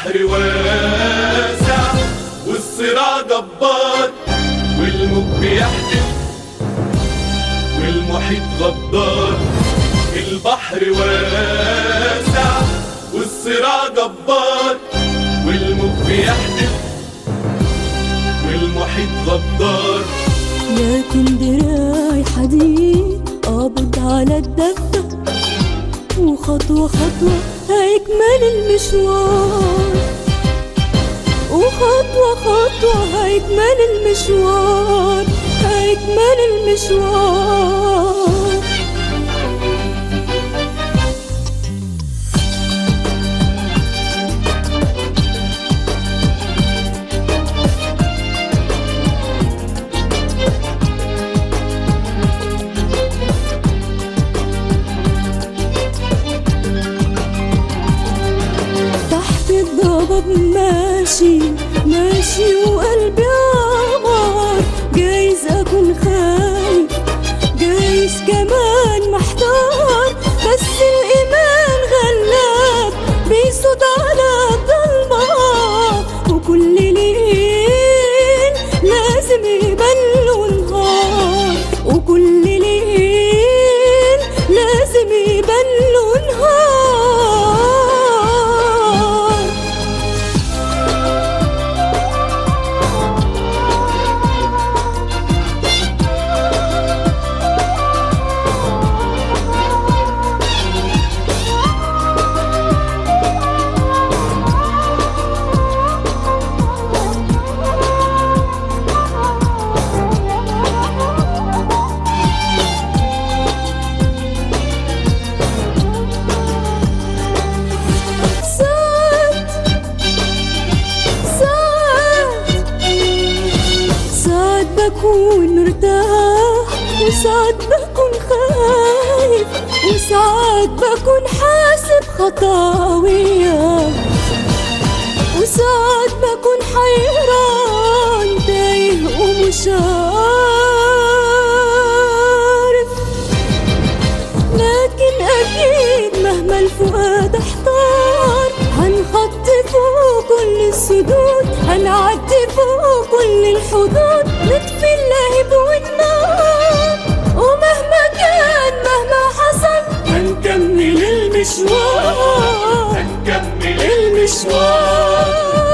البحر واسع والصراع جبار والموج بيحدف والمحيط غدار البحر واسع والصراع جبار والموج بيحدف والمحيط غدار لكن دراعي حديد قابض على الدفة وخطوة خطوة هيكمل المشوار وخطوة خطوة هيكمل المشوار هيكمل المشوار تحت الضباب ماشي ماشي وقلبي عمار جايز اكون خايف جايز كمان محتار بس الايمان غلاب بيصوت على الضلمه وكل ليل لازم يبان له نهار وكل ليل لازم يبان له نهار ساعات ساعات ساعات بكون مرتاح وساعات بكون خايف وساعات بكون حاسب خطاوية وساعات بكون حيران تايه ومش عارف لكن أكيد مهما الفؤاد احتار هنخطي فوق كل السدود هنعدي فوق كل الحدود نطفي اللهب والنار ومهما كان مهما حصل هنكمل المشوار هنكمل المشوار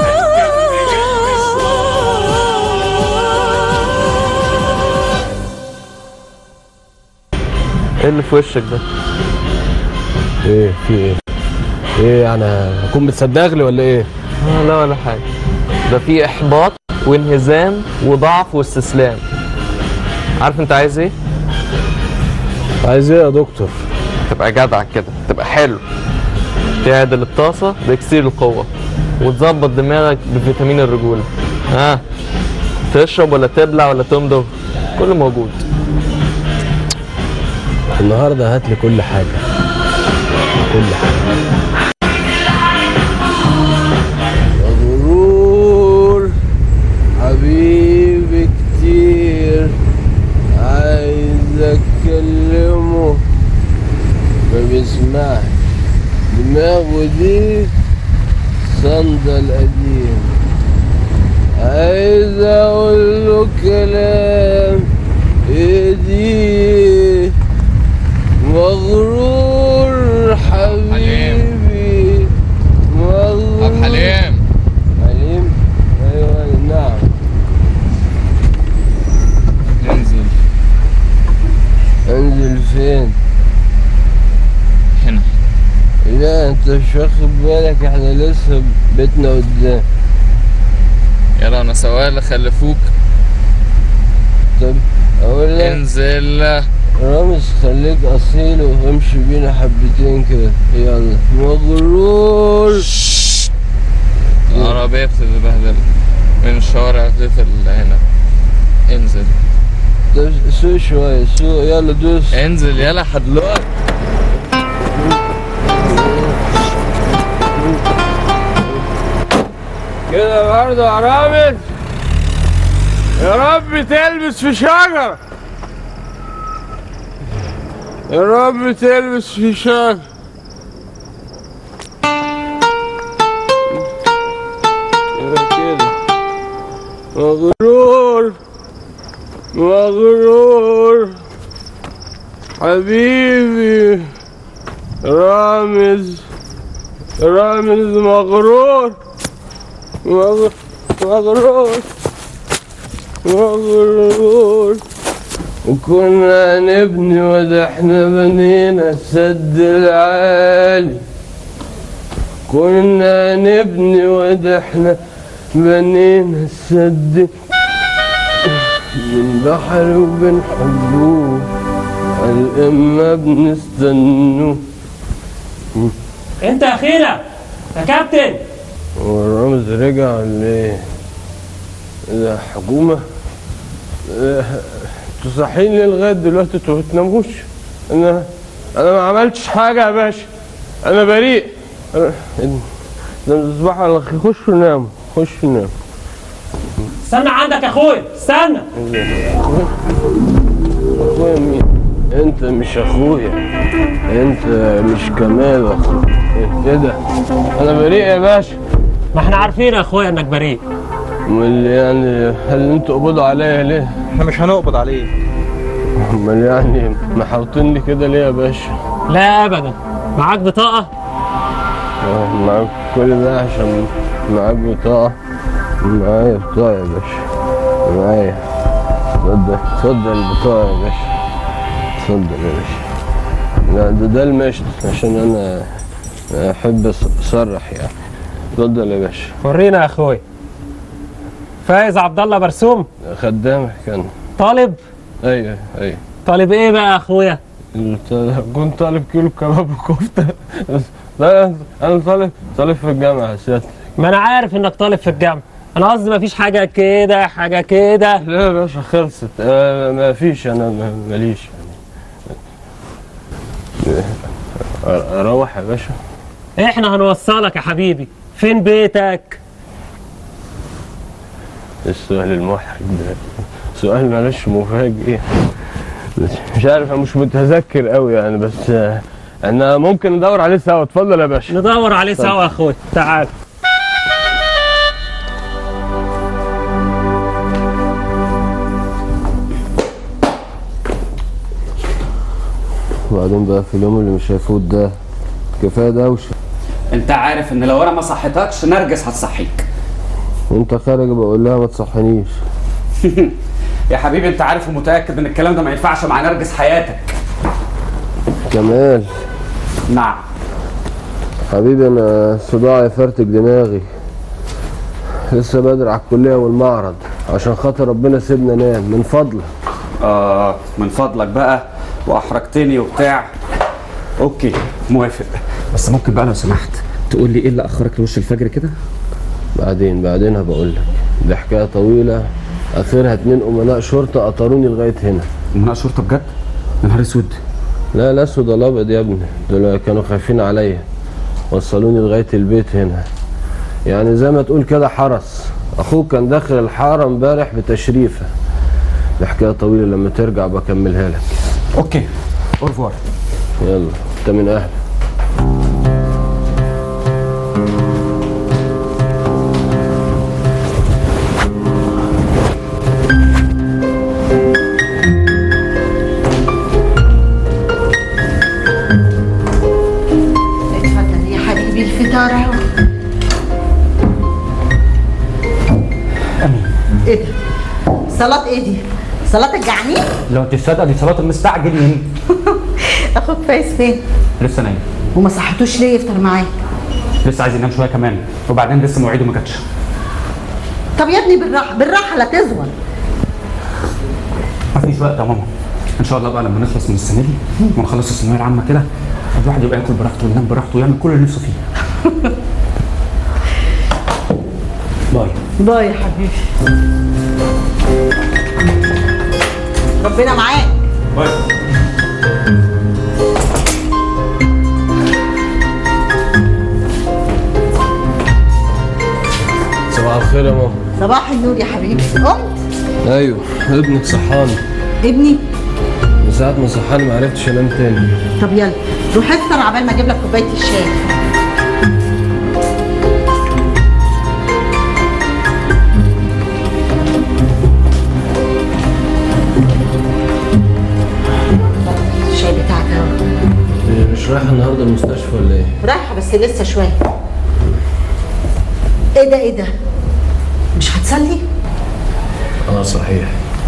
ايه اللي في وشك ده؟ ايه في ايه ايه يعني هكون بتصدقلي ولا ايه آه لا ولا حاجة ده في إحباط وانهزام وضعف واستسلام عارف أنت عايز إيه؟ عايز ايه يا دكتور تبقى جدع كده تبقى حلو تعدل الطاسة بإكسير القوة وتظبط دماغك بفيتامين الرجولة ها تشرب ولا تبلع ولا تمضغ كله موجود النهارده هات لي كل حاجه كل حاجه مغرور حبيبي كتير عايز اكلمه ما بيسمعش دماغه دي صندل قديم عايز اقول له كلام ايدي مغرور حبيبي مغرور اب حليم حليم ايوه نعم انزل انزل فين هنا لا انت مش واخد بالك احنا لسه بيتنا قدام يلا انا سواق خلفوك طب اقول لك انزل رامز خليك اصيل وامشي بينا حبتين كده يلا مغرور العربية بتتبهدل من الشوارع تقفل هنا انزل طب سوق شوية سوق يلا دوس انزل يلا حدلوك كده برضه يا رامز يا رب تلبس في شجرة يا رب تلبس في شجرة مغرور حبيبي رامز رامز مغرور مغ- مغرور مغرور وكنا نبني وده احنا بنينا السد العالي كنا نبني وده احنا بنينا السد من بحر وبنحبوه الإما بنستنوه انت اخيرا يا كابتن والرمز رجع ولا ايه؟ ده حكومة إيه، انتوا صاحيين ليه لغاية دلوقتي انتوا ما بتناموش؟ انا انا ما عملتش حاجة يا باشا انا بريء أنا- ده تصبحوا على خير خشوا ناموا خشوا ناموا استنى عندك يا اخويا استنى اخويا مين؟ انت مش اخويا انت مش كمال اخويا ايه ده؟ انا بريء يا باشا ما احنا عارفين يا اخويا انك بريء امال يعني هل انتوا قبضوا عليا ليه؟ احنا مش هنقبض عليه امال يعني محاوطيني كده ليه يا باشا؟ لا ابدا معاك بطاقه اه، معاك كل ده عشان معاك بطاقة معايا بطاقة يا باشا معايا اتفضل اتفضل البطاقة يا باشا اتفضل يا باشا لا ده ده المشط عشان انا احب أص- اصرح يعني اتفضل يا باشا ورينا يا اخويا فايز عبد الله برسوم خدامك كان طالب ايوه ايوه طالب ايه بقى يا اخويا قلت- كنت طالب كيلو كباب وكفته لا انا طالب طالب في الجامعه سيادتك ما انا عارف انك طالب في الجامعه انا قصدي ما فيش حاجه كده حاجه كده لا يا باشا خلصت آه ما فيش انا ما- ماليش يعني أ- اروح يا باشا احنا هنوصلك يا حبيبي فين بيتك السؤال المحرج ده سؤال معلش مفاجئ بس مش عارف انا مش متذكر قوي يعني بس آه، انا ممكن ندور عليه سوا اتفضل يا باشا ندور عليه سوا يا اخويا تعال وبعدين بقى في اليوم اللي مش هيفوت ده كفايه دوشه انت عارف ان لو انا ما صحيتكش نرجس هتصحيك وانت خارج بقول لها ما تصحنيش يا حبيبي انت عارف ومتاكد ان الكلام ده ما ينفعش مع نرجس حياتك كمال نعم حبيبي انا صداعي فرتك دماغي لسه بدري على الكليه والمعرض عشان خاطر ربنا سيبنا نام من فضلك آه من فضلك بقى واحرجتني وبتاع اوكي موافق بس ممكن بقى لو سمحت تقول لي ايه اللي اخرك لوش الفجر كده بعدين بعدين هبقول لك دي حكايه طويله اخرها اتنين امناء شرطه قطروني لغايه هنا امناء شرطه بجد يا نهار اسود لا لا اسود ولا ابيض يا ابني دول كانوا خايفين عليا وصلوني لغايه البيت هنا يعني زي ما تقول كده حرس اخوك كان داخل الحاره امبارح بتشريفه دي حكايه طويله لما ترجع بكملها لك اوكي اورفوار يلا انت من اهل اتفضل يا حبيبي الفطار اهو ايه ده؟ صلاة ايه دي؟ صلاة الجعانين؟ لو تصدق دي صلاه المستعجلين اخوك فايز فين؟ لسه نايم وما صحتوش ليه يفطر معاك؟ لسه عايز ينام شويه كمان وبعدين لسه مواعيده ما جاتش طب يا ابني بالراحة بالراحة لا تزول مفيش وقت يا ماما ان شاء الله بقى لما نخلص من السنه دي ونخلص الثانويه العامه كده الواحد يبقى ياكل براحته وينام براحته ويعمل كل اللي نفسه فيه باي باي يا حبيبي ربنا معاك باي صباح الخير يا ماما صباح النور يا حبيبي قمت ايوه ابنك صحاني ابني من ساعه ما صحاني ما عرفتش انام تاني طب يلا روح افطر عبال ما اجيب لك كوبايه الشاي رايح النهارده المستشفى ولا ايه؟ رايحه بس لسه شويه ايه ده ايه ده مش هتصلي اه صحيح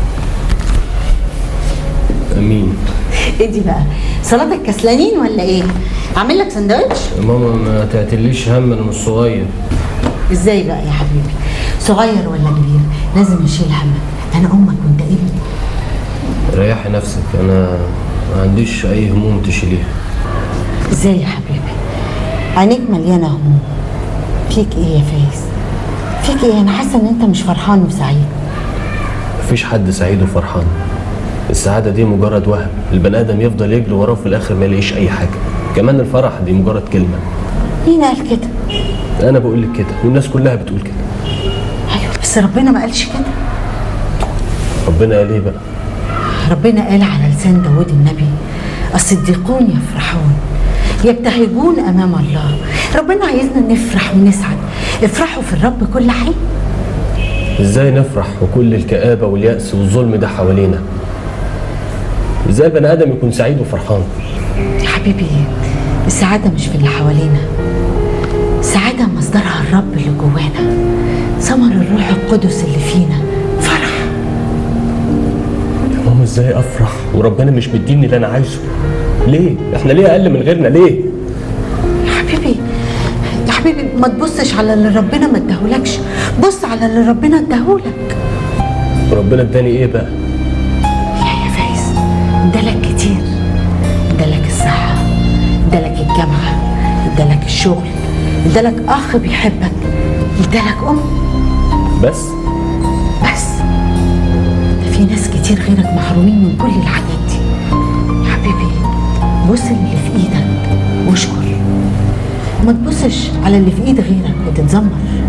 امين ايه دي بقى صلاتك كسلانين ولا ايه اعمل لك سندوتش يا ماما ما تعتليش هم انا مش صغير ازاي بقى يا حبيبي صغير ولا كبير لازم اشيل همك انا امك وانت ابني ريحي نفسك انا ما عنديش اي هموم تشيليها ازاي يا حبيبي عينيك مليانه هموم فيك ايه يا فايز فيك ايه انا حاسه ان انت مش فرحان وسعيد مفيش حد سعيد وفرحان السعادة دي مجرد وهم البني آدم يفضل يجري وراه وفي الآخر ما يلاقيش أي حاجة كمان الفرح دي مجرد كلمة مين قال كده أنا بقول لك كده والناس كلها بتقول كده ايوه بس ربنا ما قالش كده ربنا قال إيه بقى ربنا قال على لسان داود النبي الصديقون يفرحون يبتهجون امام الله ربنا عايزنا نفرح ونسعد افرحوا في الرب كل حين إزاي نفرح وكل الكآبة واليأس والظلم ده حوالينا إزاي البني آدم يكون سعيد وفرحان يا حبيبي السعاده مش في اللي حوالينا السعاده مصدرها الرب اللي جوانا ثمر الروح القدس اللي فينا فرح يا ماما إزاي أفرح وربنا مش مديني اللي أنا عايزه ليه؟ إحنا ليه أقل من غيرنا ليه؟ يا حبيبي يا حبيبي ما تبصش على اللي ربنا ما اداهولكش بص على اللي ربنا اداهولك وربنا اداني إيه بقى؟ يا يا فايز ادالك كتير ادالك الصحة ادالك الجامعة ادالك الشغل ادالك اخ بيحبك ادالك ام بس بس ده في ناس كتير غيرك محرومين من كل الحاجات دي يا حبيبي بص اللي في ايدك واشكر وما تبصش على اللي في ايد غيرك وتتذمر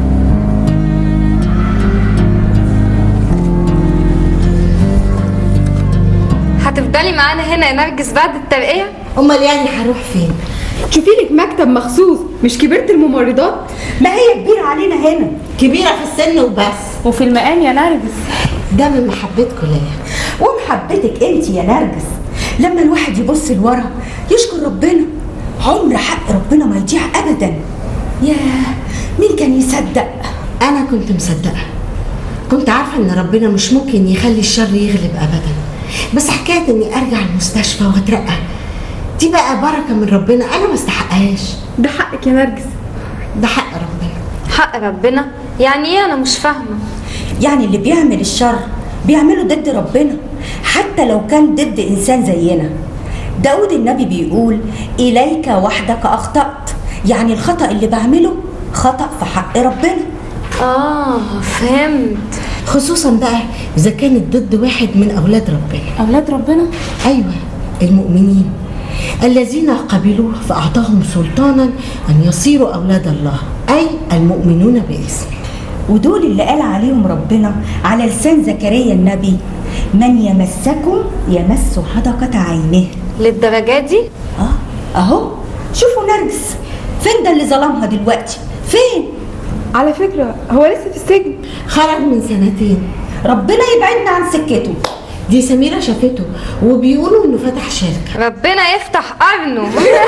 هتفضلي معانا هنا يا نرجس بعد الترقية؟ امال يعني هروح فين شوفي لك مكتب مخصوص مش كبيرة الممرضات ما هي كبيرة علينا هنا كبيرة في السن وبس وفي المقام يا نرجس ده من محبتكم ليا ومحبتك انت يا نرجس لما الواحد يبص لورا يشكر ربنا عمر حق ربنا ما يضيع ابدا ياه مين كان يصدق انا كنت مصدقة كنت عارفة ان ربنا مش ممكن يخلي الشر يغلب ابدا بس حكاية اني ارجع المستشفى واترقى دي بقى بركة من ربنا انا ما استحقهاش ده حقك يا نرجس ده حق ربنا حق ربنا؟ يعني ايه انا مش فاهمة يعني اللي بيعمل الشر بيعمله ضد ربنا حتى لو كان ضد انسان زينا داود النبي بيقول اليك وحدك اخطات يعني الخطا اللي بعمله خطا في حق ربنا اه فهمت خصوصا بقى اذا كانت ضد واحد من اولاد ربنا أولاد ربنا ايوه المؤمنين الذين قبلوه فاعطاهم سلطانا ان يصيروا اولاد الله اي المؤمنون باسمه ودول اللي قال عليهم ربنا على لسان زكريا النبي من يمسكم يمس حدقة عينه للدرجة دي؟ اه اهو شوفوا نرجس فين ده اللي ظلمها دلوقتي فين على فكرة هو لسه في السجن خرج من سنتين ربنا يبعدنا عن سكته دي سميرة شافته وبيقولوا انه فتح شركة ربنا يفتح قرنه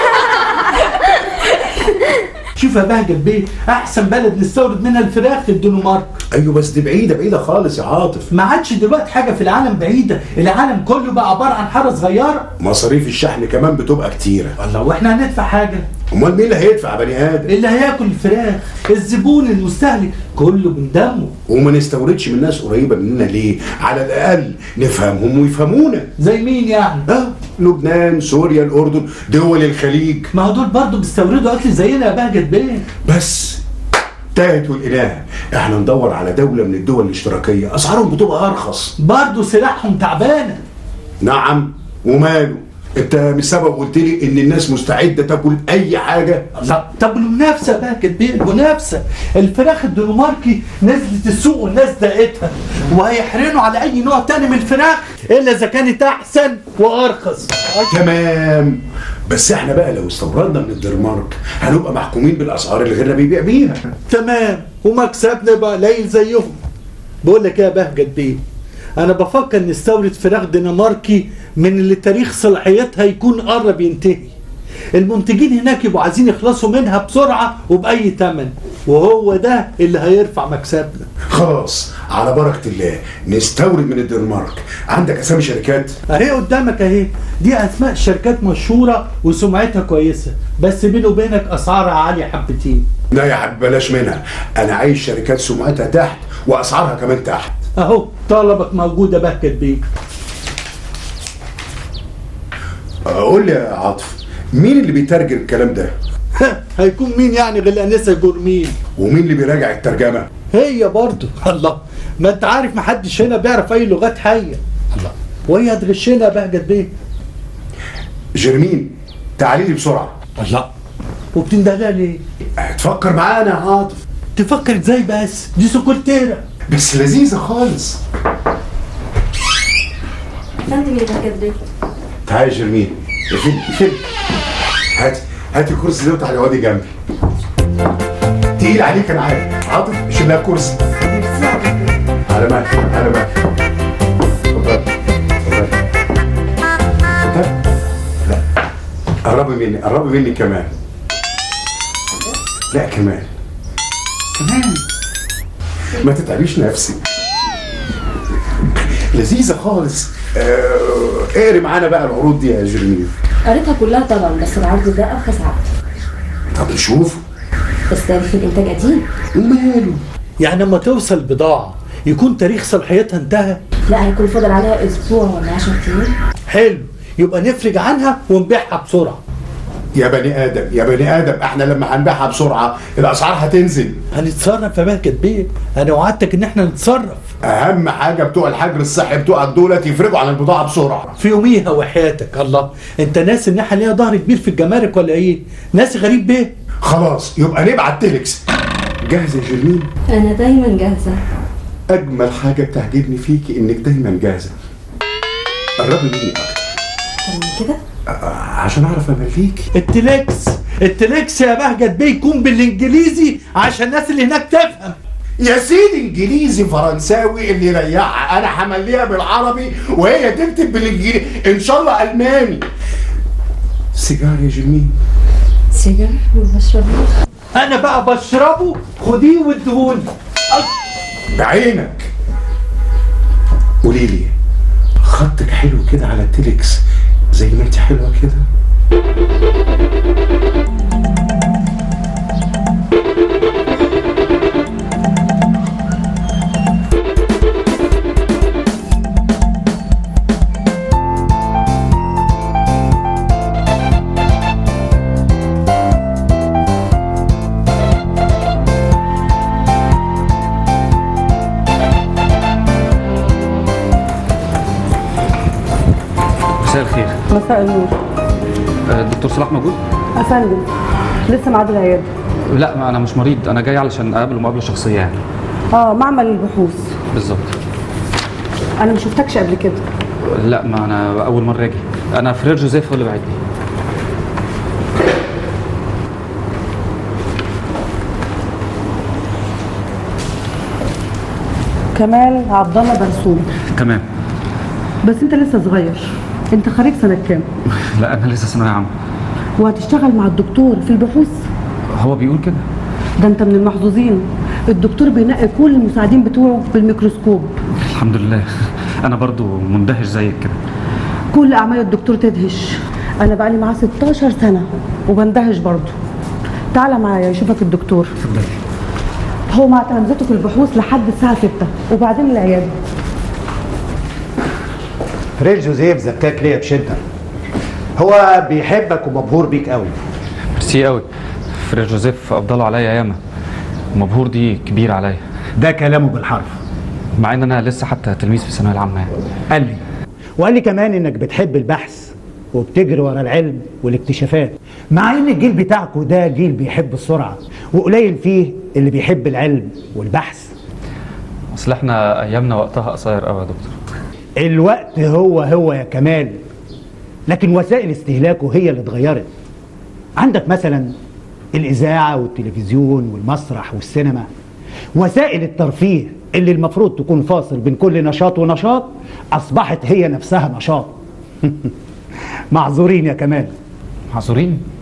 شوف يا بهجت بيه احسن بلد نستورد منها الفراخ الدنمارك ايوه بس دي بعيده بعيده خالص يا عاطف ما عادش دلوقتي حاجه في العالم بعيده العالم كله بقى عباره عن حاره صغيره مصاريف الشحن كمان بتبقى كتيره والله واحنا هندفع حاجه امال مين اللي هيدفع يا بني ادم اللي هياكل الفراخ الزبون المستهلك كله من دمه وما نستوردش من ناس قريبه مننا ليه على الاقل نفهمهم ويفهمونا زي مين يعني اه لبنان سوريا الاردن دول الخليج ما هو دول برضه بيستوردوا اكل زينا يا بهجت بيه بس تاهت والاله احنا ندور على دوله من الدول الاشتراكيه اسعارهم بتبقى ارخص برضه سلاحهم تعبانه نعم وماله انت مش سبب قلت لي ان الناس مستعده تاكل اي حاجه طب طب المنافسه يا بهجت بيه المنافسه الفراخ الدنماركي نزلت السوق والناس دقتها وهيحرنوا على اي نوع تاني من الفراخ الا اذا كانت احسن وارخص تمام بس احنا بقى لو استوردنا من الدنمارك هنبقى محكومين بالاسعار اللي غيرنا بيبيع بيها تمام ومكسبنا بقى قليل زيهم بقول لك ايه يا بهجت بيه انا بفكر نستورد فراخ دنماركي من اللي تاريخ صلاحيتها يكون قرب ينتهي المنتجين هناك يبقوا عايزين يخلصوا منها بسرعه وباي ثمن وهو ده اللي هيرفع مكسبنا خلاص على بركه الله نستورد من الدنمارك عندك اسامي شركات اهي قدامك اهي دي اسماء شركات مشهوره وسمعتها كويسه بس بيني وبينك اسعارها عاليه حبتين لا يا حبيبي بلاش منها انا عايز شركات سمعتها تحت واسعارها كمان تحت اهو طلبك موجوده بهجت بيك قول لي يا عاطف مين اللي بيترجم الكلام ده هيكون مين يعني غير الانسه جورمين ومين اللي بيراجع الترجمه هي برضه الله ما انت عارف محدش هنا بيعرف اي لغات حيه الله وهي هتغشنا بهجت بيه جرمين تعالي لي بسرعه الله وبتندهلها ليه؟ تفكر معانا يا عاطف تفكر ازاي بس؟ دي سكرتيرة بس لذيذه خالص فندم اللي بهجت بيه تعالي يا جرمين فين فين هاتي هاتي الكرسي ده وتعالي اقعدي جنبي تقيل عليك انا عارف عاطف شيل لها كرسي على مهلك على مهلك اتفضلي اتفضلي اتفضلي لا قربي مني قربي مني كمان لا كمان كمان ما تتعبيش نفسك لذيذه خالص آه، اقري معانا بقى العروض دي يا جرمين قريتها كلها طبعا بس العرض ده ارخص عقد طب نشوف بس تاريخ الانتاج قديم وماله يعني لما توصل البضاعة يكون تاريخ صلاحيتها انتهى لا هيكون فاضل عليها اسبوع ولا 10 ايام حلو يبقى نفرج عنها ونبيعها بسرعة يا بني ادم يا بني ادم احنا لما هنبيعها بسرعه الاسعار هتنزل هنتصرف يا بهجت بيه انا وعدتك ان احنا نتصرف اهم حاجه بتوع الحجر الصحي بتوع دولت يفرجوا عن البضاعه بسرعه في يوميها وحياتك الله انت ناس ان احنا ليها ظهر كبير في الجمارك ولا ايه ناس غريب بيه خلاص يبقى نبعت تيلكس جاهزه يا جرمين انا دايما جاهزه اجمل حاجه بتعجبني فيكي انك دايما جاهزه قربي مني اكتر أكتر من كده آه، عشان اعرف امليكي التليكس التليكس يا بهجت بيه يكون بالانجليزي عشان الناس اللي هناك تفهم يا سيدي انجليزي فرنساوي اللي يريحها انا همليها بالعربي وهي تكتب بالانجليزي ان شاء الله الماني سيجار يا جميل سيجار وبشربه انا بقى بشربه خديه وادهوني بعينك قولي لي خطك حلو كده على التليكس زي ما انت حلوه كده مساء الخير مساء النور آه، الدكتور صلاح موجود؟ افندم لسه ميعاد العياده لا ما انا مش مريض انا جاي علشان اقابله مقابله شخصيه يعني اه معمل البحوث بالظبط انا ما شفتكش قبل كده لا ما انا اول مره اجي انا فرير جوزيف هو اللي بعتني كمال عبد الله برسوم تمام بس انت لسه صغير انت خريج سنه كام لا انا لسه ثانويه عامه وهتشتغل مع الدكتور في البحوث هو بيقول كده ده انت من المحظوظين الدكتور بينقي كل المساعدين بتوعه بالميكروسكوب الحمد لله انا برضو مندهش زيك كده كل اعمال الدكتور تدهش انا بقالي معاه 16 سنه وبندهش برضه تعالى معايا يشوفك الدكتور اتفضلي هو مع تلامذته في البحوث لحد الساعه 6 وبعدين العياده فريد جوزيف زكاك ليا بشده هو بيحبك ومبهور بيك قوي ميرسي قوي فرير جوزيف افضلوا عليا ياما مبهور دي كبير عليا ده كلامه بالحرف مع ان انا لسه حتى تلميذ في الثانويه العامه يعني قال لي وقال لي كمان انك بتحب البحث وبتجري ورا العلم والاكتشافات مع ان الجيل بتاعكوا ده جيل بيحب السرعه وقليل فيه اللي بيحب العلم والبحث اصل احنا ايامنا وقتها قصير قوي يا دكتور الوقت هو هو يا كمال لكن وسائل استهلاكه هي اللي اتغيرت عندك مثلا الإذاعة والتلفزيون والمسرح والسينما وسائل الترفيه اللي المفروض تكون فاصل بين كل نشاط ونشاط أصبحت هي نفسها نشاط معذورين يا كمال معذورين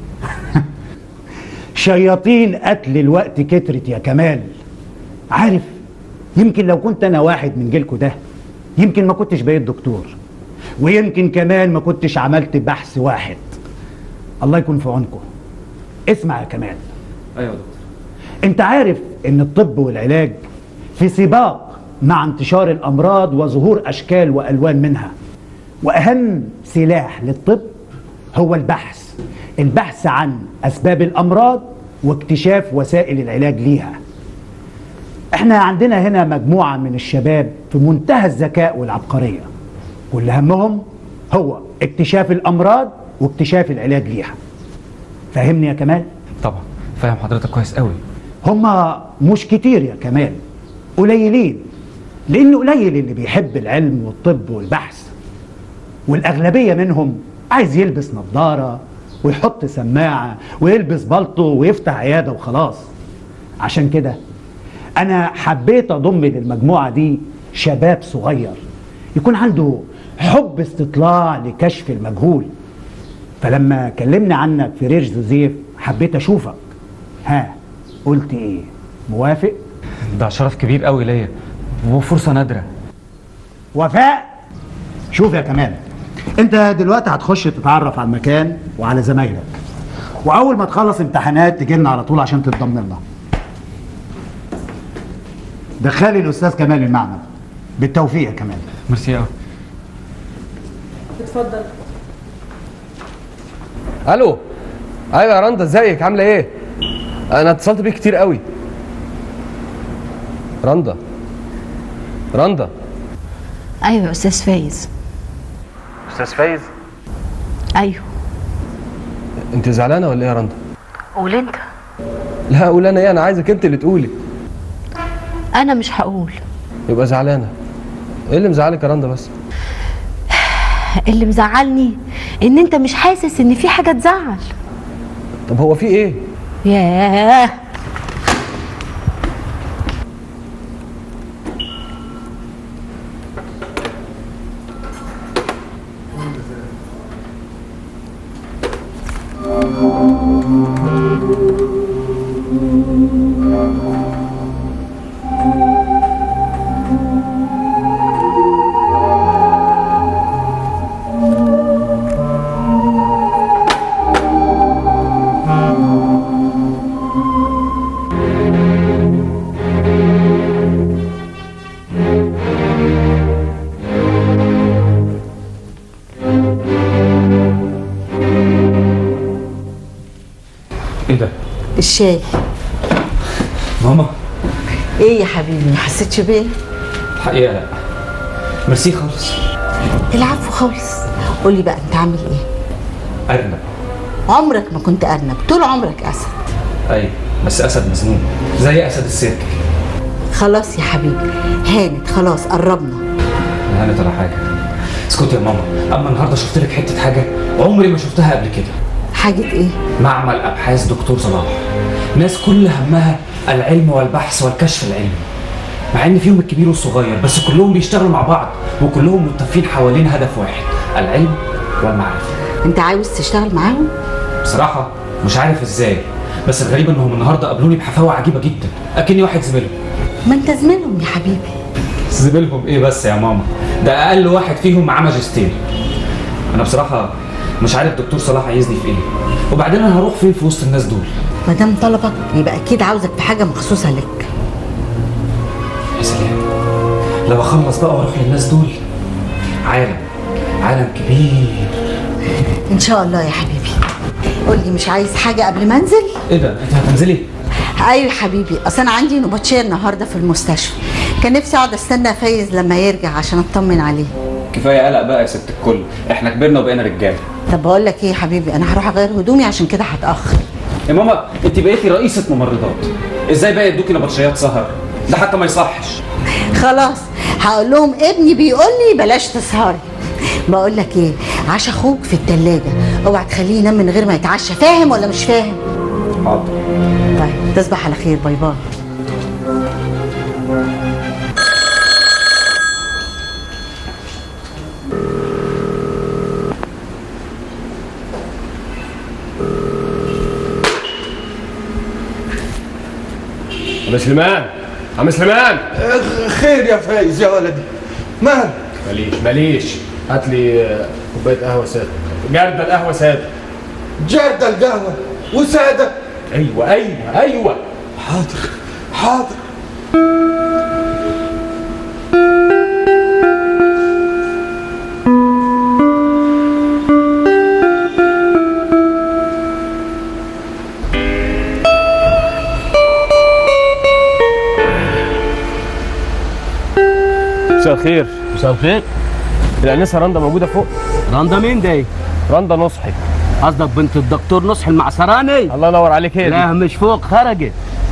شياطين قتل الوقت كترت يا كمال عارف يمكن لو كنت انا واحد من جيلكوا ده يمكن ما كنتش بقيت دكتور ويمكن كمان ما كنتش عملت بحث واحد الله يكون في عونكم اسمع يا كمال ايوه يا دكتور انت عارف ان الطب والعلاج في سباق مع انتشار الامراض وظهور اشكال والوان منها واهم سلاح للطب هو البحث البحث عن اسباب الامراض واكتشاف وسائل العلاج ليها احنا عندنا هنا مجموعه من الشباب في منتهى الذكاء والعبقريه كل همهم هو اكتشاف الامراض واكتشاف العلاج ليها فاهمني يا كمال طبعا فاهم حضرتك كويس قوي هما مش كتير يا كمال قليلين لأنه قليل اللي بيحب العلم والطب والبحث والأغلبية منهم عايز يلبس نظارة ويحط سماعة ويلبس بلطو ويفتح عيادة وخلاص عشان كده أنا حبيت أضم للمجموعة دي شباب صغير يكون عنده حب استطلاع لكشف المجهول فلما كلمني عنك في رير جوزيف حبيت أشوفك ها قلت إيه موافق ده شرف كبير قوي ليا وفرصه نادره وفاء شوف يا كمال انت دلوقتي هتخش تتعرف على المكان وعلى زمايلك واول ما تخلص امتحانات تجي لنا على طول عشان تتضم لنا دخلي الاستاذ كمال المعمل بالتوفيق يا كمال ميرسي قوي اتفضل الو ايوه يا رندا ازيك عامله ايه انا اتصلت بيك كتير قوي رندا رندا ايوه يا استاذ فايز استاذ فايز ايوه انت زعلانه ولا ايه يا رندا قول انت لا قول انا ايه انا عايزك انت اللي تقولي انا مش هقول يبقى زعلانه ايه اللي مزعلك يا رندا بس اللي مزعلني ان انت مش حاسس ان في حاجه تزعل طب هو في ايه ياه ايه ده الشاي ماما ايه يا حبيبي ما حسيتش بيه الحقيقه لا ميرسي خالص العفو خالص قولي بقى انت عامل ايه ارنب عمرك ما كنت ارنب طول عمرك اسد ايوه بس اسد مسنون زي اسد السيرك خلاص يا حبيبي هانت خلاص قربنا لا هانت ولا حاجه اسكتي يا ماما اما النهارده شفت لك حته حاجه عمري ما شفتها قبل كده حاجه ايه معمل ابحاث دكتور صلاح ناس كل همها العلم والبحث والكشف العلمي مع ان فيهم الكبير والصغير بس كلهم بيشتغلوا مع بعض وكلهم متفقين حوالين هدف واحد العلم والمعرفه انت عاوز تشتغل معاهم بصراحه مش عارف ازاي بس الغريب انهم النهارده قابلوني بحفاوه عجيبه جدا اكني واحد زميلهم ما انت زميلهم يا حبيبي زميلهم ايه بس يا ماما ده اقل واحد فيهم معاه ماجستير انا بصراحه مش عارف دكتور صلاح عايزني في ايه وبعدين انا هروح فين في وسط الناس دول ما دام طلبك يبقى اكيد عاوزك في حاجه مخصوصه لك يا سلام لو اخلص بقى واروح للناس دول عالم عالم كبير ان شاء الله يا حبيبي قولي مش عايز حاجه قبل ما انزل ايه ده انت هتنزلي ايوه يا حبيبي اصل انا عندي نوباتشيه النهارده في المستشفى كان نفسي اقعد استنى فايز لما يرجع عشان اطمن عليه كفايه قلق بقى يا ست الكل احنا كبرنا وبقينا رجاله طب بقول لك ايه يا حبيبي انا هروح اغير هدومي عشان كده هتاخر يا ماما انت بقيتي رئيسه ممرضات ازاي بقى يدوكي نبطشيات سهر ده حتى ما يصحش خلاص هقول لهم ابني بيقول لي بلاش تسهري بقول لك ايه عشا اخوك في التلاجة اوعى تخليه ينام من غير ما يتعشى فاهم ولا مش فاهم حاضر طيب تصبح على خير باي باي عم سليمان عم سليمان خير يا فايز يا ولدي مالك ماليش ماليش هات لي آه، كوبايه قهوه ساده جردل القهوه ساده جردل القهوه وساده ايوه ايوه ايوه حاضر حاضر مساء الخير مساء الخير الانسه رندا موجوده فوق رندا مين دي؟ رندا نصحي قصدك بنت الدكتور نصحي المعسراني؟ الله ينور عليك هي لا دي مش فوق خرجت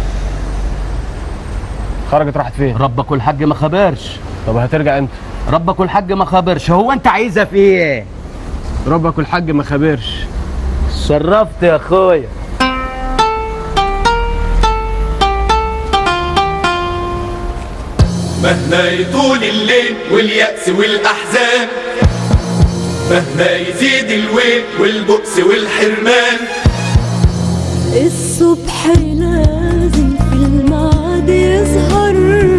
خرجت راحت فين؟ ربك والحاج ما خبرش طب هترجع امتى؟ ربك والحاج ما خبرش هو انت عايزها في ايه؟ ربك والحاج ما خبرش شرفت يا اخويا مهما يطول الليل واليأس والأحزان مهما يزيد الويل والبؤس والحرمان الصبح لازم في الميعاد يظهر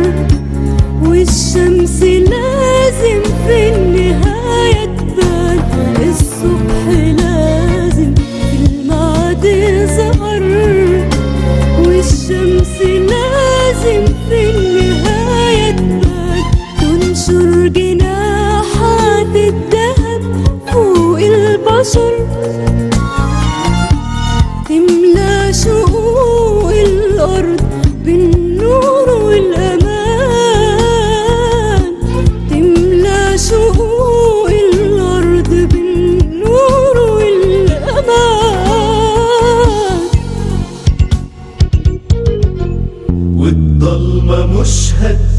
والشمس لازم في النهاية تبان الصبح لازم في الميعاد يظهر والشمس لازم في النهاية تبان تنشر جناحات الذهب فوق البشر تملى شقوق الأرض بالنور والأمان تملى شقوق الأرض بالنور والأمان والضلمة مش هت